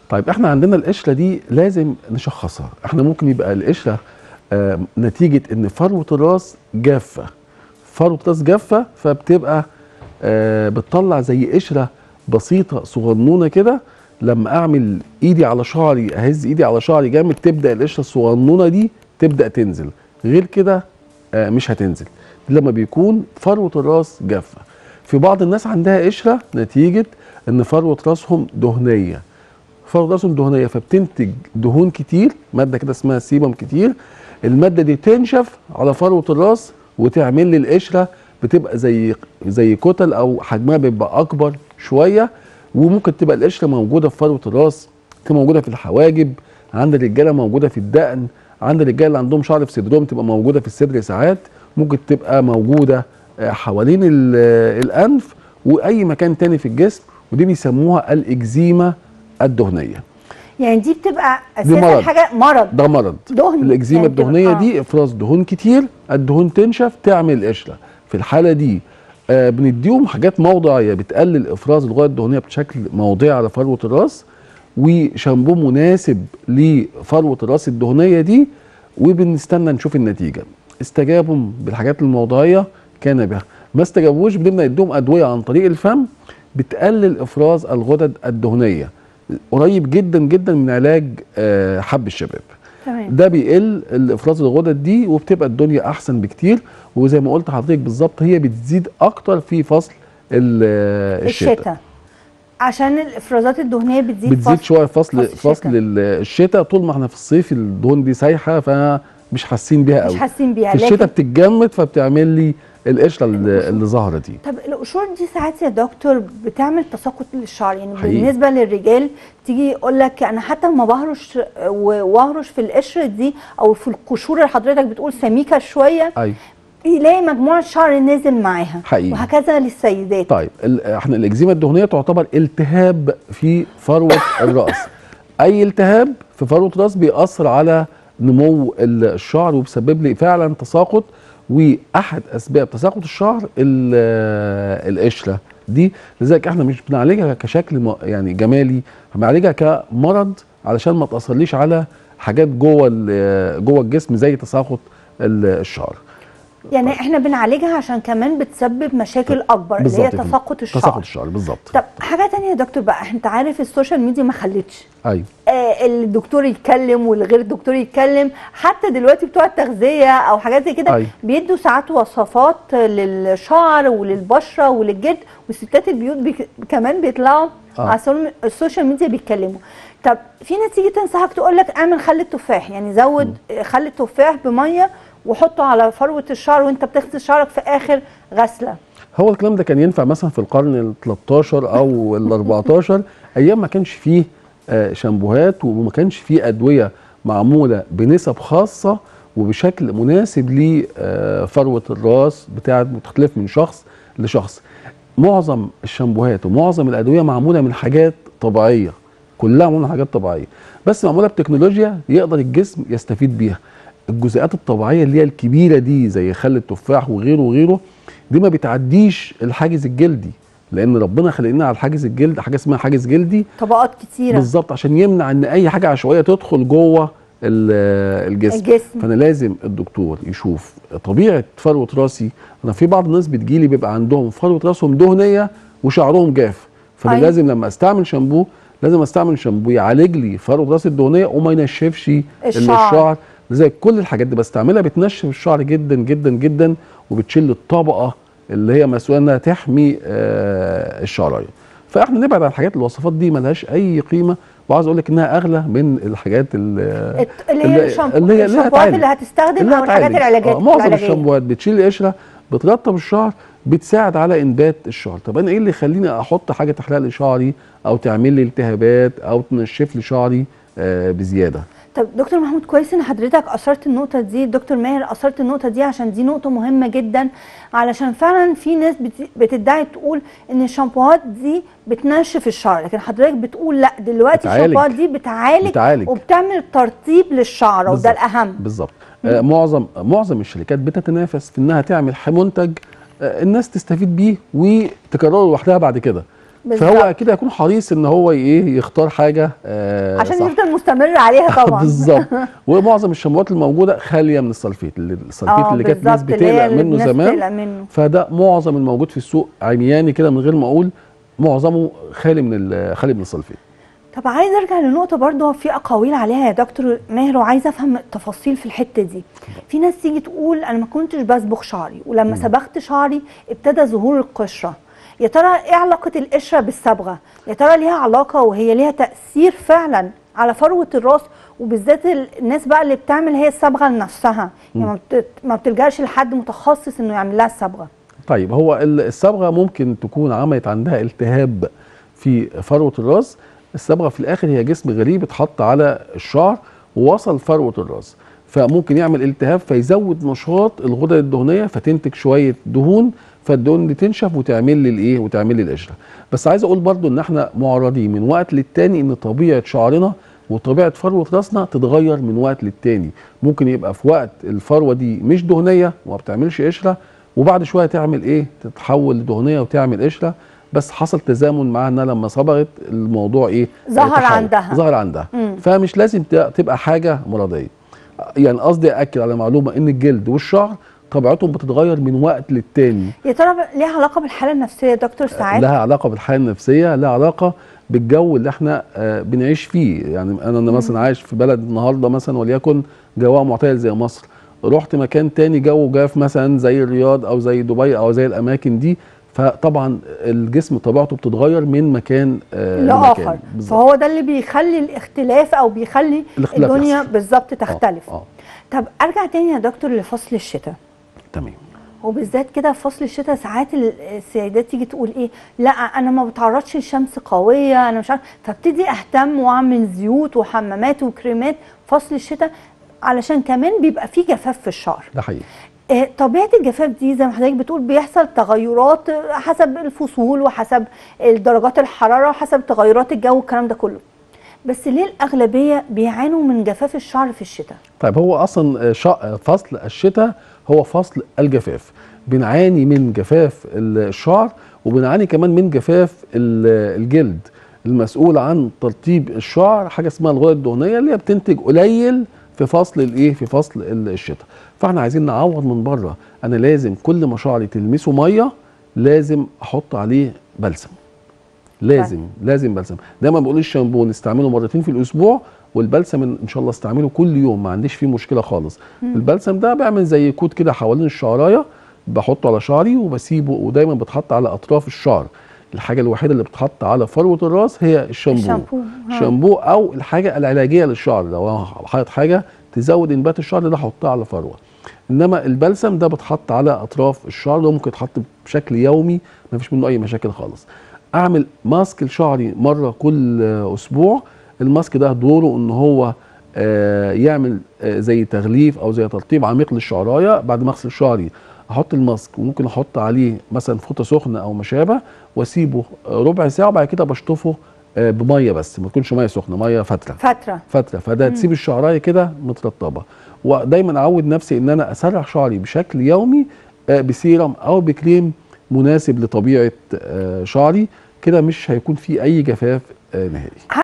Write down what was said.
طيب احنا عندنا القشره دي لازم نشخصها احنا ممكن يبقى القشره آه نتيجه ان فروه الراس جافه فروه الراس جافه فبتبقى آه بتطلع زي قشره بسيطه صغنونه كده لما اعمل ايدي على شعري اهز ايدي على شعري جامد تبدا القشره الصغنونه دي تبدا تنزل غير كده آه مش هتنزل لما بيكون فروه الراس جافه في بعض الناس عندها قشره نتيجه ان فروه راسهم دهنيه فروه راسهم دهنيه فبتنتج دهون كتير ماده كده اسمها سيبم كتير الماده دي تنشف على فروه الراس وتعمل لي القشره بتبقى زي زي كتل او حجمها بيبقى اكبر شويه وممكن تبقى القشره موجوده في فروه الراس تبقى موجوده في الحواجب عند الرجاله موجوده في الدقن عند الرجاله اللي عندهم شعر في صدرهم تبقى موجوده في الصدر ساعات ممكن تبقى موجوده حوالين الانف واي مكان تاني في الجسم ودي بيسموها الاكزيما الدهنيه يعني دي بتبقى دي مرض. اساسا حاجه مرض ده مرض دهن الاكزيما يعني بتبقى- الدهنيه آه. دي افراز دهون كتير الدهون تنشف تعمل قشره في الحاله دي آه بنديهم حاجات موضعيه بتقلل افراز الغده الدهنيه بشكل موضعي على فروه الراس وشامبو مناسب لفروه الراس الدهنيه دي وبنستنى نشوف النتيجه استجابوا بالحاجات الموضعيه كان بها ما استجابوش بنبدا نديهم ادويه عن طريق الفم بتقلل افراز الغدد الدهنيه قريب جدا جدا من علاج آه، حب الشباب تمام ده بيقل الافراز الغدد دي وبتبقى الدنيا احسن بكتير وزي ما قلت لحضرتك بالظبط هي بتزيد اكتر في فصل ال- الشتاء الشتاء عشان الافرازات الدهنيه بتزيد بتزيد فصل- شويه في فصل فصل الشتاء. فصل ال- الشتاء طول ما احنا في الصيف الدهون دي سايحه فمش حاسين بيها مش قوي حاسين بيها في لكن الشتاء بتتجمد فبتعمل لي القشره اللي اللي ظاهره دي طب القشور دي ساعات يا دكتور بتعمل تساقط للشعر يعني حقيقي. بالنسبه للرجال تيجي يقول لك انا حتى لما بهرش و- واهرش في القشر دي او في القشور اللي حضرتك بتقول سميكه شويه ايوه يلاقي مجموعه شعر نازل معاها حقيقي. وهكذا للسيدات طيب ال- احنا الاكزيما الدهنيه تعتبر التهاب في فروه الراس اي التهاب في فروه الراس بيأثر على نمو الشعر وبيسبب لي فعلا تساقط واحد اسباب تساقط الشعر ال- القشره دي لذلك احنا مش بنعالجها كشكل م- يعني جمالي بنعالجها كمرض علشان ما تاثرليش على حاجات جوه ال- جوه الجسم زي تساقط ال- الشعر يعني احنا بنعالجها عشان كمان بتسبب مشاكل اكبر اللي هي بالظبط كده. تساقط الشعر تساقط الشعر بالظبط طب حاجه تانية يا دكتور بقى انت عارف السوشيال ميديا ما خلتش ايوه آه، الدكتور يتكلم والغير الدكتور يتكلم حتى دلوقتي بتوع التغذيه او حاجات زي كده أيوة. بيدوا ساعات وصفات للشعر وللبشره وللجلد وستات البيوت بي كمان بيطلعوا آه. على السول- السوشيال ميديا بيتكلموا طب في ناس تيجي تنصحك تقول لك اعمل خل التفاح يعني زود خل التفاح بميه وحطه على فروه الشعر وانت بتغسل شعرك في اخر غسله هو الكلام ده كان ينفع مثلا في القرن ال 13 او ال 14 ايام ما كانش فيه آه، شامبوهات وما كانش فيه ادويه معموله بنسب خاصه وبشكل مناسب لفروه الراس بتاعت بتختلف من شخص لشخص معظم الشامبوهات ومعظم الادويه معموله من حاجات طبيعيه كلها معموله من حاجات طبيعيه بس معموله بتكنولوجيا يقدر الجسم يستفيد بيها الجزيئات الطبيعيه اللي هي الكبيره دي زي خل التفاح وغيره وغيره دي ما بتعديش الحاجز الجلدي لان ربنا خلق لنا على الحاجز الجلد حاجه اسمها حاجز جلدي طبقات كتيره بالظبط عشان يمنع ان اي حاجه عشوائيه تدخل جوه ال- الجسم الجسم. فانا لازم الدكتور يشوف طبيعه فروه راسي انا في بعض الناس بتجيلي بيبقى عندهم فروه راسهم دهنيه وشعرهم جاف فانا أيوة. لازم لما استعمل شامبو لازم استعمل شامبو يعالج لي فروه راسي الدهنيه وما ينشفش الشعر. الشعر زي كل الحاجات دي بستعملها بتنشف الشعر جدا جدا جدا وبتشيل الطبقه اللي هي مسؤوله انها تحمي آه الشعرايه فاحنا نبعد عن الحاجات الوصفات دي ملهاش اي قيمه وعاوز اقول لك انها اغلى من الحاجات ال- الت- اللي هي الشامبو اللي هي اللي الشامبوهات هتعالج. اللي هتستخدم اللي او الحاجات هتعالج. العلاجات آه معظم العلاجية. الشامبوهات بتشيل القشره بترطب الشعر بتساعد على انبات الشعر طب انا ايه اللي يخليني احط حاجه تحرق لي شعري او تعمل لي التهابات او تنشف لي شعري آه بزياده طب دكتور محمود كويس ان حضرتك اثرت النقطه دي دكتور ماهر اثرت النقطه دي عشان دي نقطه مهمه جدا علشان فعلا في ناس بت- بتدعي تقول ان الشامبوهات دي بتنشف الشعر لكن حضرتك بتقول لا دلوقتي بتعالج. الشامبوهات دي بتعالج, بتعالج. وبتعمل ترطيب للشعر وده بالظبط. الاهم بالظبط آه معظم معظم الشركات بتتنافس في انها تعمل ح- منتج آه الناس تستفيد بيه وتكرره لوحدها بعد كده بالظبط. فهو اكيد هيكون حريص ان هو ايه يختار حاجه آه عشان صح. يفضل مستمر عليها طبعا بالظبط ومعظم الشامبوهات الموجوده خاليه من السلفيت اللي- السلفيت اه اللي كانت الناس بالظبط اللي هي بتقلق اللي منه الناس زمان بتقلق منه فده معظم الموجود في السوق عمياني كده من غير ما اقول معظمه خالي من ال- خالي من السلفيت طب عايز ارجع لنقطه برضه في اقاويل عليها يا دكتور ماهر وعايزه افهم التفاصيل في الحته دي في ناس تيجي تقول انا ما كنتش بصبغ شعري ولما صبغت شعري ابتدى ظهور القشره يا ترى ايه علاقه القشره بالصبغه يا ترى ليها علاقه وهي ليها تاثير فعلا على فروه الراس وبالذات ال- الناس بقى اللي بتعمل هي الصبغه لنفسها يعني ما بت- ما بتلجاش لحد متخصص انه يعمل لها الصبغه طيب هو ال- الصبغه ممكن تكون عملت عندها التهاب في فروه الراس الصبغه في الاخر هي جسم غريب اتحط على الشعر ووصل فروه الراس فممكن يعمل التهاب فيزود نشاط الغدد الدهنيه فتنتج شويه دهون فالدهون دي تنشف وتعمل لي الايه وتعمل لي القشره بس عايز اقول برضو ان احنا معرضين من وقت للتاني ان طبيعه شعرنا وطبيعه فروه راسنا تتغير من وقت للتاني ممكن يبقى في وقت الفروه دي مش دهنيه وما بتعملش قشره وبعد شويه تعمل ايه تتحول لدهنيه وتعمل قشره بس حصل تزامن معاها انها لما صبغت الموضوع ايه ظهر تحول. عندها. ظهر عندها مم. فمش لازم ت- تبقى حاجه مرضيه يعني قصدي اكد على معلومه ان الجلد والشعر طبيعتهم بتتغير من وقت للتاني يا ترى ب- ليها علاقه بالحاله النفسيه يا دكتور ساعات لها علاقه بالحاله النفسيه لها علاقه بالجو اللي احنا آه، بنعيش فيه يعني انا أنا مثلا عايش في بلد النهارده مثلا وليكن جوها معتدل زي مصر رحت مكان تاني جو جاف مثلا زي الرياض او زي دبي او زي الاماكن دي فطبعا الجسم طبيعته بتتغير من مكان آه لاخر لمكان. بالظبط. فهو ده اللي بيخلي الاختلاف او بيخلي الاختلاف الدنيا يحصل. بالظبط آه، تختلف اه طب ارجع تاني يا دكتور لفصل الشتاء تمام وبالذات كده في فصل الشتاء ساعات ال- السيدات تيجي تقول ايه لا انا ما بتعرضش لشمس قويه انا مش عارف فابتدي اهتم واعمل زيوت وحمامات وكريمات فصل الشتاء علشان كمان بيبقى فيه جفاف في الشعر ده حقيقي آه، طبيعه الجفاف دي زي ما حضرتك بتقول بيحصل تغيرات آه، حسب الفصول وحسب درجات الحراره وحسب تغيرات الجو والكلام ده كله بس ليه الاغلبيه بيعانوا من جفاف الشعر في الشتاء طيب هو اصلا شا- فصل الشتاء هو فصل الجفاف بنعاني من جفاف الشعر وبنعاني كمان من جفاف ال- الجلد المسؤول عن ترطيب الشعر حاجه اسمها الغدد الدهنيه اللي هي بتنتج قليل في فصل الايه في فصل ال- الشتاء فاحنا عايزين نعوض من بره انا لازم كل ما شعري تلمسه ميه لازم احط عليه بلسم لازم لازم بلسم دايما بقول الشامبو نستعمله مرتين في الاسبوع والبلسم ان شاء الله استعمله كل يوم ما عنديش فيه مشكله خالص البلسم ده بعمل زي كود كده حوالين الشعرايه بحطه على شعري وبسيبه ودايما بتحط على اطراف الشعر الحاجه الوحيده اللي بتحط على فروه الراس هي الشامبو الشامبو، ها. شامبو او الحاجه العلاجيه للشعر لو انا حاطط حاجه تزود انبات الشعر ده احطها على فروه انما البلسم ده بتحط على اطراف الشعر ده ممكن يتحط بشكل يومي ما فيش منه اي مشاكل خالص اعمل ماسك لشعري مره كل آه، اسبوع الماسك ده دوره ان هو آه، يعمل آه، زي تغليف او زي ترطيب عميق للشعرايه بعد ما اغسل شعري احط الماسك وممكن احط عليه مثلا فوطه سخنه او ما شابه واسيبه آه، ربع ساعه وبعد كده بشطفه آه، بميه بس ما تكونش ميه سخنه ميه فتره فتره فتره فده تسيب الشعرايه كده مترطبه ودايما اعود نفسي ان انا اسرح شعري بشكل يومي آه، بسيرم او بكريم مناسب لطبيعه آه، شعري كده مش هيكون في اي جفاف آه، نهائي